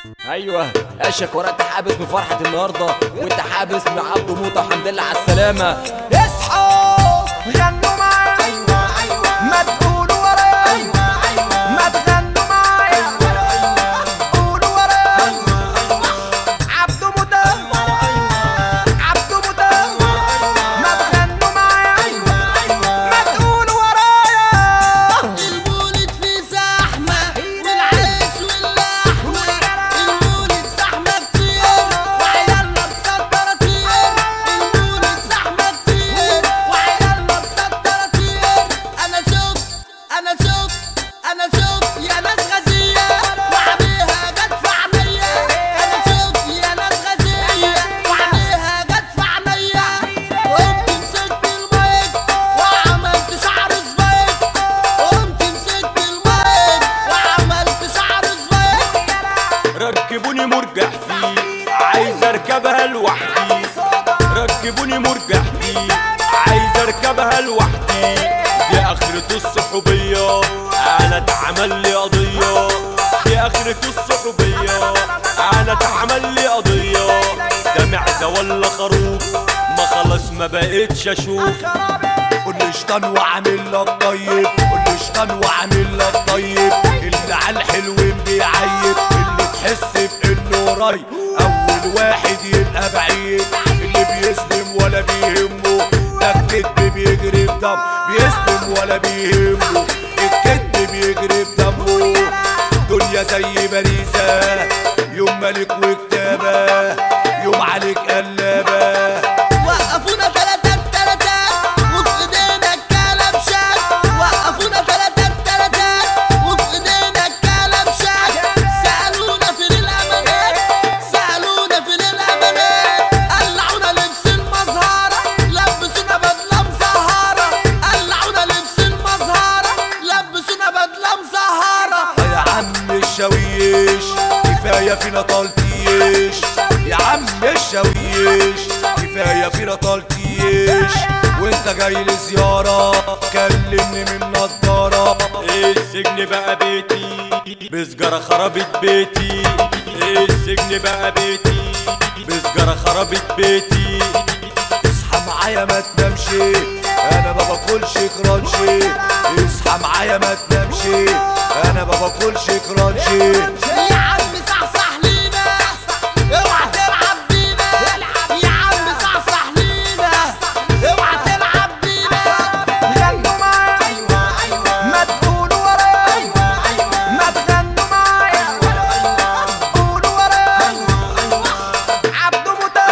ايوه اشك ورقت حابس من فرحه النهارده وانت حابس من عبده موته الحمد لله على السلامه اصحوا غنوا معايا ايوه ايوه ما تقولوا ورايا ايوه ايوه ما تغنوا معايا قولوا ورايا عبده موتى عبده موتى ما تغنوا معايا ما تقولوا ورايا المولد فيه زحمة والعيش واللحمة المولد زحمة كتير وعيالنا مسطرة كتير المولد زحمة كتير وعيالنا مسطرة كتير أنا شفت أنا شفت أنا شفت يا ناس غزية وعليها جت في عينيا أنا شفت يا ناس غزية وعليها جت في عينيا قمت مسكت المايك وعملت شعر سبايك قمت مسكت المايك وعملت شعر سبايك ركبوني مرجح فيه عايز اركبها لوحدي ركبوني مرجح فيه عايز اركبها لوحدي دي اخرة الصحوبية انا اتعمل لي قضية دي اخرة الصحوبية انا اتعمل لي قضية ده معزة ولا خروف ما خلاص ما بقتش اشوف قول لي شطان وعامل لك طيب قول لي شطان وعامل لك طيب اللي على الحلوين بيعيب اللي تحس بانه قريب اول واحد يبقى بعيد اللي بيسلم ولا بيهمه ده الكدب بيجري بدم بيسلم ولا بيهمه الكدب بيجري بدمه دنيا زي باريسة يوم ملك وكتابة يوم عليك قلابة وقفونا تلاتة تلاتة وفي ايدينا الكلام شاك وقفونا تلاتة تلاتة وفي ايدينا الكلام شاك سألونا فين الأمانات سألونا فين الأمانات قلعونا لبس المزهرة لبسونا بدلة مزهرة قلعونا لبس المزهرة لبسونا بدلة مزهرة يا عم الشاويش كفاية فينا طالتيش يا عم الشاويش كفاية فينا طالتيش وانت جاي لزيارة كلمني من نضارة السجن بقى بيتي بسجارة خربت بيتي السجن بقى بيتي بسجارة خربت بيتي اصحى معايا ما تنامش انا ما باكلش كرانشي اصحى معايا ما تنامش انا ما باكلش كرانشي يا عم صحصح لينا اوعى تلعب بينا يا عم صحصح لينا اوعى تلعب بينا غنوا معايا ايوه ايوه ما تقولوا ورايا ايوه ايوه ما تغنوا معايا قولوا ورايا عبده موتى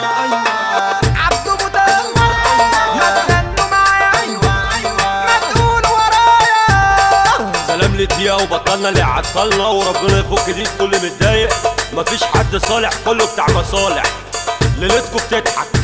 عبده موتى ما تغنوا معايا ما تقولوا ورايا سلام للدقيقة وبطلنا اللي عطلنا وربنا يفك دي كل متضايق مفيش حد صالح كله بتاع مصالح ليلتكم بتضحك